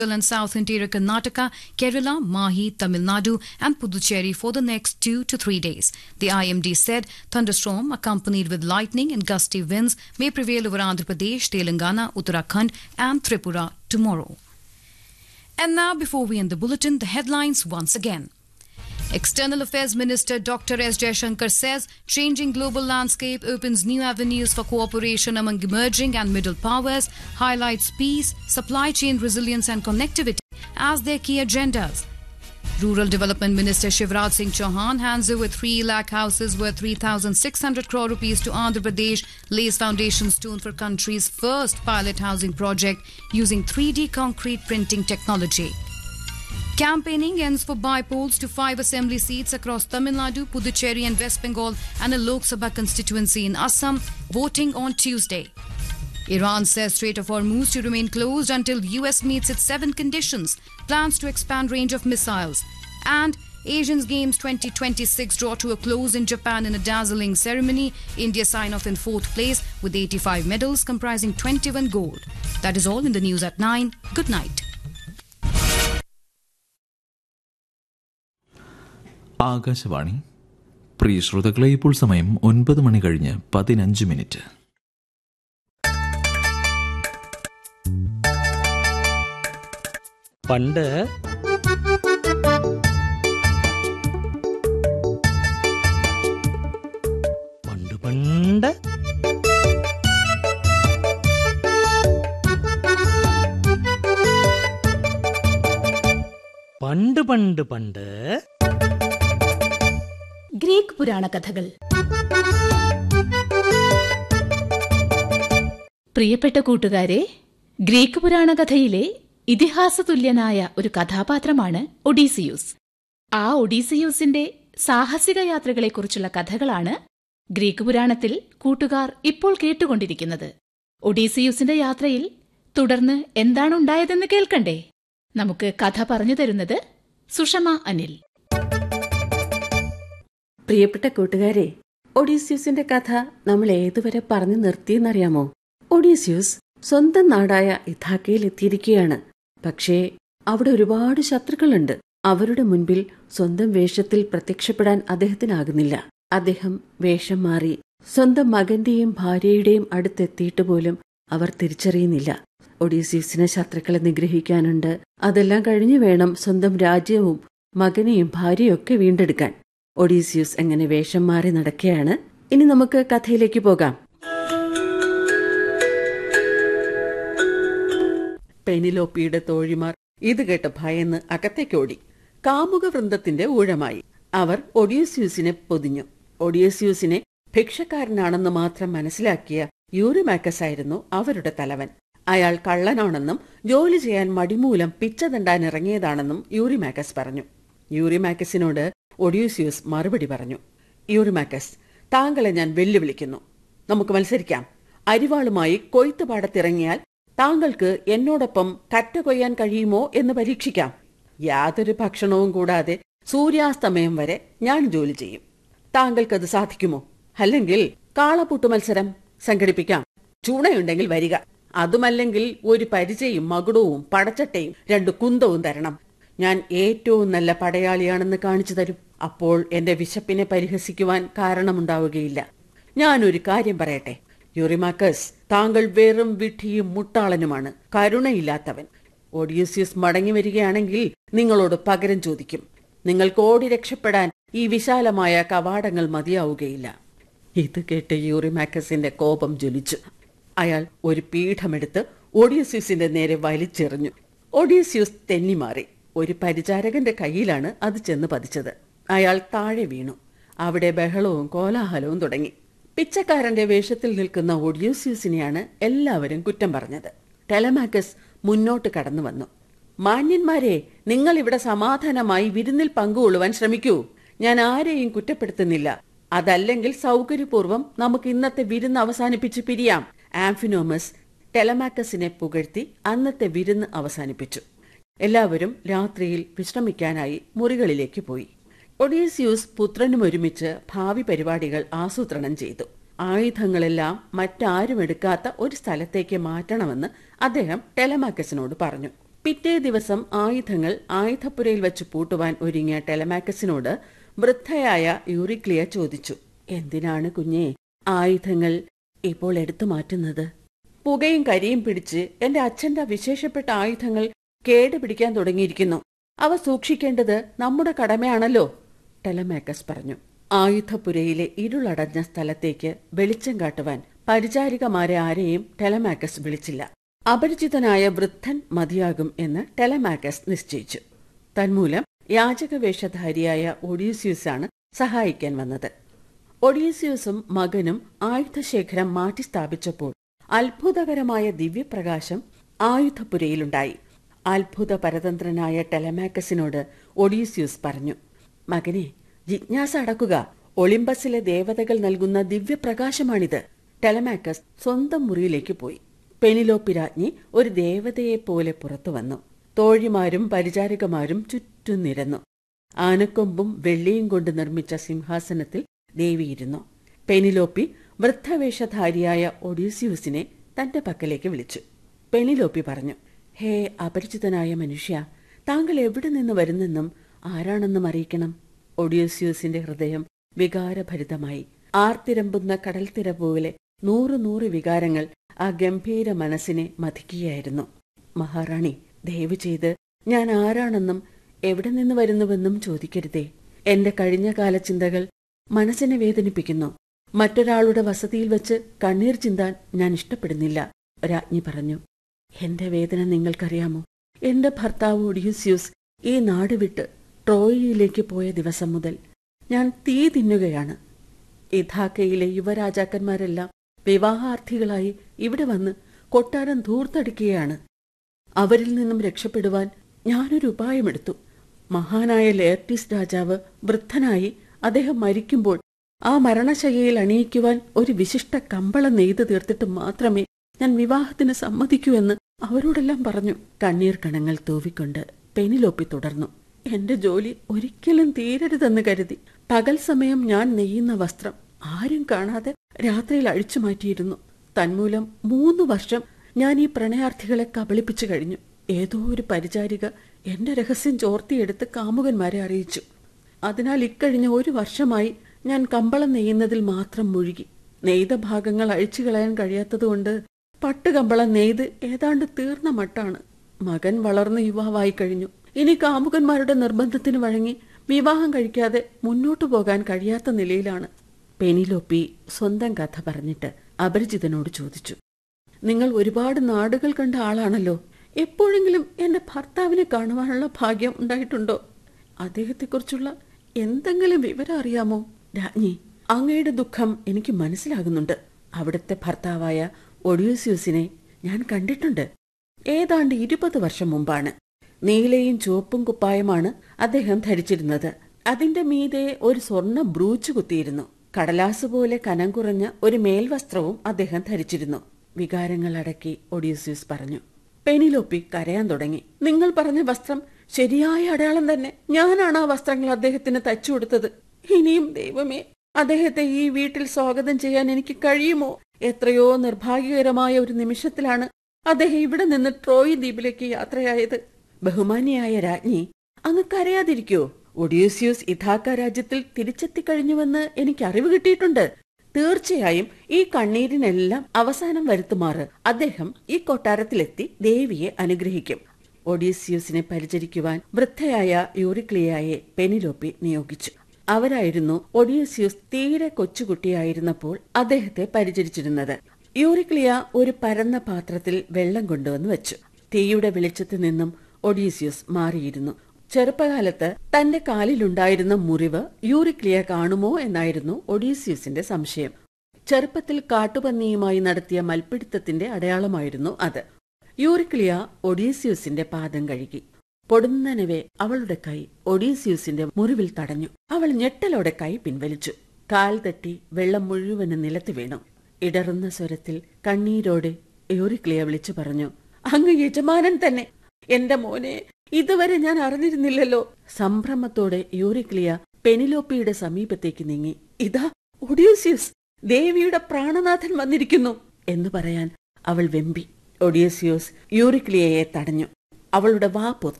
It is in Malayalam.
and South Interior Karnataka, Kerala, Mahi, Tamil Nadu, and Puducherry for the next two to three days. The IMD said thunderstorm accompanied with lightning and gusty winds may prevail over Andhra Pradesh, Telangana, Uttarakhand, and Tripura tomorrow. And now, before we end the bulletin, the headlines once again. External Affairs Minister Dr. S. Jaishankar says changing global landscape opens new avenues for cooperation among emerging and middle powers, highlights peace, supply chain resilience and connectivity as their key agendas. Rural Development Minister Shivraj Singh Chauhan hands over 3 lakh houses worth 3,600 crore rupees to Andhra Pradesh, lays foundation stone for country's first pilot housing project using 3D concrete printing technology. Campaigning ends for bypolls to five assembly seats across Tamil Nadu, Puducherry, and West Bengal, and a Lok Sabha constituency in Assam, voting on Tuesday. Iran says Strait of Hormuz to remain closed until US meets its seven conditions, plans to expand range of missiles, and Asians Games 2026 draw to a close in Japan in a dazzling ceremony. India sign off in fourth place with 85 medals, comprising 21 gold. That is all in the news at 9. Good night. Akashvani പ്രിയ ശ്രോതാക്കളെ ഇപ്പോൾ സമയം ഒൻപത് മണി കഴിഞ്ഞ് പതിനഞ്ച് മിനിറ്റ് പണ്ട് പണ്ട് പണ്ട് പണ്ട് പണ്ട് പണ്ട് ഗ്രീക്ക് പുരാണ കഥകൾ പ്രിയപ്പെട്ട കൂട്ടുകാരെ ഗ്രീക്ക് പുരാണ കഥയിലെ ഇതിഹാസതുല്യനായ ഒരു കഥാപാത്രമാണ് ഒഡീസിയൂസ് ആ ഒഡീസിയൂസിന്റെ സാഹസിക യാത്രകളെക്കുറിച്ചുള്ള കഥകളാണ് ഗ്രീക്ക് പുരാണത്തിൽ കൂട്ടുകാർ ഇപ്പോൾ കേട്ടുകൊണ്ടിരിക്കുന്നത് ഒഡീസിയൂസിന്റെ യാത്രയിൽ തുടർന്ന് എന്താണുണ്ടായതെന്ന് കേൾക്കണ്ടേ നമുക്ക് കഥ പറഞ്ഞു തരുന്നത് സുഷമ അനിൽ പ്രിയപ്പെട്ട കൂട്ടുകാരെ ഒഡീസ്യൂസിന്റെ കഥ നമ്മൾ ഏതുവരെ പറഞ്ഞു നിർത്തിയെന്നറിയാമോ ഒഡീസ്യൂസ് സ്വന്തം നാടായ ഇഥാക്കയിൽ എത്തിയിരിക്കുകയാണ് പക്ഷേ അവിടെ ഒരുപാട് ശത്രുക്കളുണ്ട് അവരുടെ മുൻപിൽ സ്വന്തം വേഷത്തിൽ പ്രത്യക്ഷപ്പെടാൻ അദ്ദേഹത്തിനാകുന്നില്ല അദ്ദേഹം വേഷം മാറി സ്വന്തം മകന്റെയും ഭാര്യയുടെയും അടുത്തെത്തിയിട്ട് പോലും അവർ തിരിച്ചറിയുന്നില്ല ഒഡീസ്യൂസിന് ശത്രുക്കളെ നിഗ്രഹിക്കാനുണ്ട് അതെല്ലാം കഴിഞ്ഞു വേണം സ്വന്തം രാജ്യവും മകനെയും ഭാര്യയൊക്കെ വീണ്ടെടുക്കാൻ ഒഡീസ്യൂസ് എങ്ങനെ വേഷം മാറി നടക്കുകയാണ് ഇനി നമുക്ക് കഥയിലേക്ക് പോകാം പെനിലോപ്പിയുടെ തോഴിമാർ ഇത് കേട്ട് ഭയന്ന് അകത്തേക്കോടി കാമുക വൃന്ദത്തിന്റെ ഊഴമായി അവർ ഒഡിയസ്യൂസിനെ പൊതിഞ്ഞു ഒഡിയസ്യൂസിനെ ഭിക്ഷക്കാരനാണെന്ന് മാത്രം മനസ്സിലാക്കിയ യൂറിമാക്കസ് ആയിരുന്നു അവരുടെ തലവൻ അയാൾ കള്ളനാണെന്നും ജോലി ചെയ്യാൻ മടിമൂലം പിച്ച തണ്ടാൻ ഇറങ്ങിയതാണെന്നും യൂറിമാക്കസ് പറഞ്ഞു യൂറിമാക്കസിനോട് ഒഡ്യൂസിയൂസ് മറുപടി പറഞ്ഞു യൂറിമാക്കസ് താങ്കളെ ഞാൻ വെല്ലുവിളിക്കുന്നു നമുക്ക് മത്സരിക്കാം അരിവാളുമായി കൊയ്ത്ത് പാടത്തിറങ്ങിയാൽ താങ്കൾക്ക് എന്നോടൊപ്പം കറ്റ കൊയ്യാൻ കഴിയുമോ എന്ന് പരീക്ഷിക്കാം യാതൊരു ഭക്ഷണവും കൂടാതെ സൂര്യാസ്തമയം വരെ ഞാൻ ജോലി ചെയ്യും താങ്കൾക്കത് സാധിക്കുമോ അല്ലെങ്കിൽ കാളപ്പൂട്ട് മത്സരം സംഘടിപ്പിക്കാം ചൂണയുണ്ടെങ്കിൽ വരിക അതുമല്ലെങ്കിൽ ഒരു പരിചയും മകുടവും പടച്ചട്ടയും രണ്ട് കുന്തവും തരണം ഞാൻ ഏറ്റവും നല്ല പടയാളിയാണെന്ന് കാണിച്ചു തരും അപ്പോൾ എന്റെ വിശപ്പിനെ പരിഹസിക്കുവാൻ കാരണമുണ്ടാവുകയില്ല ഞാനൊരു കാര്യം പറയട്ടെ യുറിമാക്കസ് താങ്കൾ വെറും വിഡ്ഢിയും മുട്ടാളനുമാണ് കരുണയില്ലാത്തവൻ ഓഡിയസ്യൂസ് മടങ്ങി വരികയാണെങ്കിൽ നിങ്ങളോട് പകരം ചോദിക്കും നിങ്ങൾക്ക് ഓടി രക്ഷപ്പെടാൻ ഈ വിശാലമായ കവാടങ്ങൾ മതിയാവുകയില്ല ഇത് കേട്ട് യൂറിമാക്കസിന്റെ കോപം ജ്വലിച്ചു അയാൾ ഒരു പീഠമെടുത്ത് ഓഡിയസ്യൂസിന്റെ നേരെ വലിച്ചെറിഞ്ഞു ഓഡിയസ്യൂസ് തെന്നിമാറി ഒരു പരിചാരകന്റെ കയ്യിലാണ് അത് ചെന്ന് പതിച്ചത് അയാൾ താഴെ വീണു അവിടെ ബഹളവും കോലാഹലവും തുടങ്ങി പിച്ചക്കാരന്റെ വേഷത്തിൽ നിൽക്കുന്ന ഒഡ്യൂസ്യൂസിനെയാണ് എല്ലാവരും കുറ്റം പറഞ്ഞത് ടെലമാക്കസ് മുന്നോട്ട് കടന്നു വന്നു മാന്യന്മാരെ നിങ്ങൾ ഇവിടെ സമാധാനമായി വിരുന്നിൽ പങ്കുകൊള്ളുവാൻ ശ്രമിക്കൂ ഞാൻ ആരെയും കുറ്റപ്പെടുത്തുന്നില്ല അതല്ലെങ്കിൽ സൗകര്യപൂർവ്വം നമുക്ക് ഇന്നത്തെ വിരുന്ന് അവസാനിപ്പിച്ച് പിരിയാം ആംഫിനോമസ് ടെലമാക്കസിനെ പുകഴ്ത്തി അന്നത്തെ വിരുന്ന് അവസാനിപ്പിച്ചു എല്ലാവരും രാത്രിയിൽ വിശ്രമിക്കാനായി മുറികളിലേക്ക് പോയി ഒഡീസിയൂസ് പുത്രനും ഒരുമിച്ച് ഭാവി പരിപാടികൾ ആസൂത്രണം ചെയ്തു ആയുധങ്ങളെല്ലാം മറ്റാരും എടുക്കാത്ത ഒരു സ്ഥലത്തേക്ക് മാറ്റണമെന്ന് അദ്ദേഹം ടെലമാക്കസിനോട് പറഞ്ഞു പിറ്റേ ദിവസം ആയുധങ്ങൾ ആയുധപ്പുരയിൽ വെച്ച് പൂട്ടുവാൻ ഒരുങ്ങിയ ടെലമാക്കസിനോട് വൃദ്ധയായ യൂറിക്ലിയ ചോദിച്ചു എന്തിനാണ് കുഞ്ഞേ ആയുധങ്ങൾ ഇപ്പോൾ എടുത്തു മാറ്റുന്നത് പുകയും കരിയും പിടിച്ച് എന്റെ അച്ഛന്റെ വിശേഷപ്പെട്ട ആയുധങ്ങൾ കേടുപിടിക്കാൻ തുടങ്ങിയിരിക്കുന്നു അവ സൂക്ഷിക്കേണ്ടത് നമ്മുടെ കടമയാണല്ലോ ടെലമാക്കസ് പറഞ്ഞു ആയുധപുരയിലെ ഇരുളടഞ്ഞ സ്ഥലത്തേക്ക് വെളിച്ചം കാട്ടുവാൻ പരിചാരികമാരെ ആരെയും ടെലമാക്കസ് വിളിച്ചില്ല അപരിചിതനായ വൃദ്ധൻ മതിയാകും എന്ന് ടെലമാക്കസ് നിശ്ചയിച്ചു തന്മൂലം യാചകവേഷധാരിയായ ഒഡീസ്യൂസാണ് സഹായിക്കാൻ വന്നത് ഒഡീസ്യൂസും മകനും ആയുധശേഖരം മാറ്റി സ്ഥാപിച്ചപ്പോൾ അത്ഭുതകരമായ ദിവ്യപ്രകാശം ആയുധപുരയിലുണ്ടായി അത്ഭുത പരതന്ത്രനായ ടെലമാക്കസിനോട് ഒഡീസ്യൂസ് പറഞ്ഞു മകനെ ജിജ്ഞാസ അടക്കുക ഒളിമ്പസിലെ ദേവതകൾ നൽകുന്ന ദിവ്യപ്രകാശമാണിത് ടെലമാക്കസ് സ്വന്തം മുറിയിലേക്ക് പോയി പെനിലോപ്പി രാജ്ഞി ഒരു ദേവതയെപ്പോലെ പുറത്തു വന്നു തോഴിമാരും പരിചാരികമാരും ചുറ്റും നിരന്നു ആനക്കൊമ്പും വെള്ളിയും കൊണ്ട് നിർമ്മിച്ച സിംഹാസനത്തിൽ ദേവിയിരുന്നു പെനിലോപ്പി വൃദ്ധവേഷധാരിയായ ഒഡീസ്യൂസിനെ തന്റെ പക്കലേക്ക് വിളിച്ചു പെനിലോപ്പി പറഞ്ഞു ഹേ അപരിചിതനായ മനുഷ്യ താങ്കൾ എവിടെ നിന്ന് വരുന്നെന്നും ആരാണെന്നും അറിയിക്കണം ഒഡീസ്യൂസിന്റെ ഹൃദയം വികാരഭരിതമായി ആർത്തിരമ്പുന്ന കടൽത്തിര പോലെ നൂറ് നൂറ് വികാരങ്ങൾ ആ ഗംഭീര മനസ്സിനെ മതിക്കുകയായിരുന്നു മഹാറാണി ദയവ് ചെയ്ത് ഞാൻ ആരാണെന്നും എവിടെ നിന്ന് വരുന്നുവെന്നും ചോദിക്കരുതേ എന്റെ കഴിഞ്ഞ കാല ചിന്തകൾ മനസ്സിനെ വേദനിപ്പിക്കുന്നു മറ്റൊരാളുടെ വസതിയിൽ വെച്ച് കണ്ണീർ ചിന്താൻ ഞാൻ ഇഷ്ടപ്പെടുന്നില്ല രാജ്ഞി പറഞ്ഞു എന്റെ വേദന നിങ്ങൾക്കറിയാമോ എന്റെ ഭർത്താവ് ഒഡിയൂസ്യൂസ് ഈ നാട് വിട്ട് ട്രോയിയിലേക്ക് പോയ ദിവസം മുതൽ ഞാൻ തീ തിന്നുകയാണ് ഇഥാക്കയിലെ യുവരാജാക്കന്മാരെല്ലാം വിവാഹാർത്ഥികളായി ഇവിടെ വന്ന് കൊട്ടാരം ധൂർത്തടിക്കുകയാണ് അവരിൽ നിന്നും രക്ഷപ്പെടുവാൻ ഞാനൊരു ഉപായമെടുത്തു മഹാനായ ലേർട്ടീസ് രാജാവ് വൃദ്ധനായി അദ്ദേഹം മരിക്കുമ്പോൾ ആ മരണശയ്യയിൽ അണിയിക്കുവാൻ ഒരു വിശിഷ്ട കമ്പളം നെയ്തു തീർത്തിട്ട് മാത്രമേ ഞാൻ വിവാഹത്തിന് സമ്മതിക്കൂ എന്ന് അവരോടെല്ലാം പറഞ്ഞു കണ്ണീർ കണങ്ങൾ തൂവിക്കൊണ്ട് പെനിലോപ്പി തുടർന്നു എന്റെ ജോലി ഒരിക്കലും തീരരുതെന്ന് കരുതി പകൽ സമയം ഞാൻ നെയ്യുന്ന വസ്ത്രം ആരും കാണാതെ രാത്രിയിൽ അഴിച്ചു മാറ്റിയിരുന്നു തന്മൂലം മൂന്ന് വർഷം ഞാൻ ഈ പ്രണയാർത്ഥികളെ കബളിപ്പിച്ചു കഴിഞ്ഞു ഏതോ ഒരു പരിചാരിക എന്റെ രഹസ്യം ചോർത്തിയെടുത്ത് കാമുകന്മാരെ അറിയിച്ചു അതിനാൽ ഇക്കഴിഞ്ഞ ഒരു വർഷമായി ഞാൻ കമ്പളം നെയ്യുന്നതിൽ മാത്രം മുഴുകി നെയ്ത ഭാഗങ്ങൾ അഴിച്ചു കളയാൻ കഴിയാത്തതുകൊണ്ട് പട്ടുകമ്പളം നെയ്ത് ഏതാണ്ട് തീർന്ന മട്ടാണ് മകൻ വളർന്ന യുവാവായി കഴിഞ്ഞു ഇനി കാമുകന്മാരുടെ നിർബന്ധത്തിന് വഴങ്ങി വിവാഹം കഴിക്കാതെ മുന്നോട്ടു പോകാൻ കഴിയാത്ത നിലയിലാണ് പെനിലോപ്പി സ്വന്തം കഥ പറഞ്ഞിട്ട് അപരിചിതനോട് ചോദിച്ചു നിങ്ങൾ ഒരുപാട് നാടുകൾ കണ്ട ആളാണല്ലോ എപ്പോഴെങ്കിലും എന്റെ ഭർത്താവിനെ കാണുവാനുള്ള ഭാഗ്യം ഉണ്ടായിട്ടുണ്ടോ അദ്ദേഹത്തെക്കുറിച്ചുള്ള എന്തെങ്കിലും വിവരം അറിയാമോ രാജ്ഞി അങ്ങയുടെ ദുഃഖം എനിക്ക് മനസ്സിലാകുന്നുണ്ട് അവിടുത്തെ ഭർത്താവായ ഒഡിയോസ്യൂസിനെ ഞാൻ കണ്ടിട്ടുണ്ട് ഏതാണ്ട് ഇരുപത് വർഷം മുമ്പാണ് നീലയും ചുവപ്പും കുപ്പായമാണ് അദ്ദേഹം ധരിച്ചിരുന്നത് അതിന്റെ മീതെ ഒരു സ്വർണ്ണ ബ്രൂച്ച് കുത്തിയിരുന്നു കടലാസ് പോലെ കനം കുറഞ്ഞ ഒരു മേൽവസ്ത്രവും അദ്ദേഹം ധരിച്ചിരുന്നു വികാരങ്ങൾ അടക്കി ഒഡീസ്യൂസ് പറഞ്ഞു പെനിലോപ്പി കരയാൻ തുടങ്ങി നിങ്ങൾ പറഞ്ഞ വസ്ത്രം ശരിയായ അടയാളം തന്നെ ഞാനാണ് ആ വസ്ത്രങ്ങൾ അദ്ദേഹത്തിന് തച്ചു കൊടുത്തത് ഇനിയും ദൈവമേ അദ്ദേഹത്തെ ഈ വീട്ടിൽ സ്വാഗതം ചെയ്യാൻ എനിക്ക് കഴിയുമോ എത്രയോ നിർഭാഗ്യകരമായ ഒരു നിമിഷത്തിലാണ് അദ്ദേഹം ഇവിടെ നിന്ന് ട്രോയ് ദ്വീപിലേക്ക് യാത്രയായത് ബഹുമാനിയായ രാജ്ഞി അങ്ങ് കരയാതിരിക്കോ ഒഡീസ്യൂസ് ഇഥാക്ക രാജ്യത്തിൽ തിരിച്ചെത്തിക്കഴിഞ്ഞുവെന്ന് എനിക്ക് അറിവ് കിട്ടിയിട്ടുണ്ട് തീർച്ചയായും ഈ കണ്ണീരിനെല്ലാം അവസാനം വരുത്തുമാറ് അദ്ദേഹം ഈ കൊട്ടാരത്തിലെത്തി ദേവിയെ അനുഗ്രഹിക്കും ഒഡീസ്യൂസിനെ പരിചരിക്കുവാൻ വൃദ്ധയായ യൂറിക്ലിയായെ പെനിലോപ്പി നിയോഗിച്ചു അവരായിരുന്നു ഒഡീസ്യൂസ് തീരെ കൊച്ചുകുട്ടിയായിരുന്നപ്പോൾ അദ്ദേഹത്തെ പരിചരിച്ചിരുന്നത് യൂറിക്ലിയ ഒരു പരന്ന പാത്രത്തിൽ വെള്ളം കൊണ്ടുവന്ന് വെച്ചു തീയുടെ വെളിച്ചത്തിൽ നിന്നും ഒഡീസ്യൂസ് മാറിയിരുന്നു ചെറുപ്പകാലത്ത് തന്റെ കാലിലുണ്ടായിരുന്ന മുറിവ് യൂറിക്ലിയ കാണുമോ എന്നായിരുന്നു ഒഡീസ്യൂസിന്റെ സംശയം ചെറുപ്പത്തിൽ കാട്ടുപന്നിയുമായി നടത്തിയ മൽപ്പിടുത്തത്തിന്റെ അടയാളമായിരുന്നു അത് യൂറിക്ലിയ ഒഡീസ്യൂസിന്റെ പാദം കഴുകി പൊടുന്നനവെ അവളുടെ കൈ ഒഡീസ്യൂസിന്റെ മുറിവിൽ തടഞ്ഞു അവൾ ഞെട്ടലോടെ കൈ പിൻവലിച്ചു കാൽ തട്ടി വെള്ളം മുഴുവനും നിലത്ത് വീണു ഇടറുന്ന സ്വരത്തിൽ കണ്ണീരോടെ യൂറിക്ലിയ വിളിച്ചു പറഞ്ഞു അങ്ങ് യജമാനൻ തന്നെ എന്റെ മോനെ ഇതുവരെ ഞാൻ അറിഞ്ഞിരുന്നില്ലല്ലോ സംഭ്രമത്തോടെ യൂറിക്ലിയ പെനിലോപ്പിയുടെ സമീപത്തേക്ക് നീങ്ങി ഇതാ ഒഡിയോസ്യൂസ് ദേവിയുടെ പ്രാണനാഥൻ വന്നിരിക്കുന്നു എന്ന് പറയാൻ അവൾ വെമ്പി ഒഡിയോസ്യൂസ് യൂറിക്ലിയയെ തടഞ്ഞു അവളുടെ വാ പൊത്തി